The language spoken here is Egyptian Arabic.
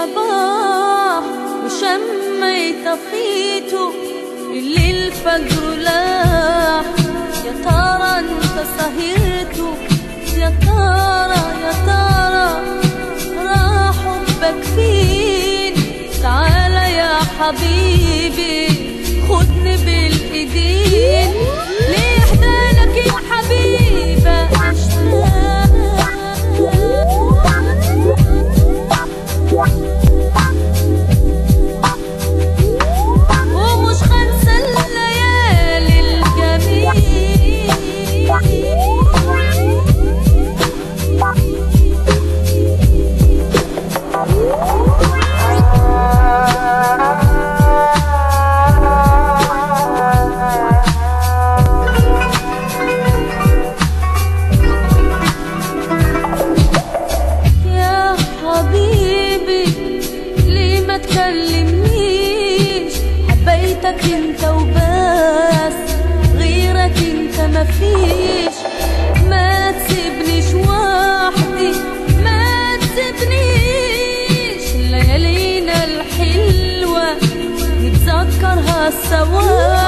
صباح وشميت طفيته اللي الفجر لاح يا ترى انت سهرته يا ترى يا ترى راح حبك فين تعالى يا حبيبي خدني بالايدين ليه احدالك يا حبيبة ومش خنسى الليالي يا حبيبي ليه ما تكلمنيش حبيتك انت وبس غيرك انت مفيش ما تسيبنيش وحدي ما تسيبنيش ليالينا الحلوة نتذكرها سوا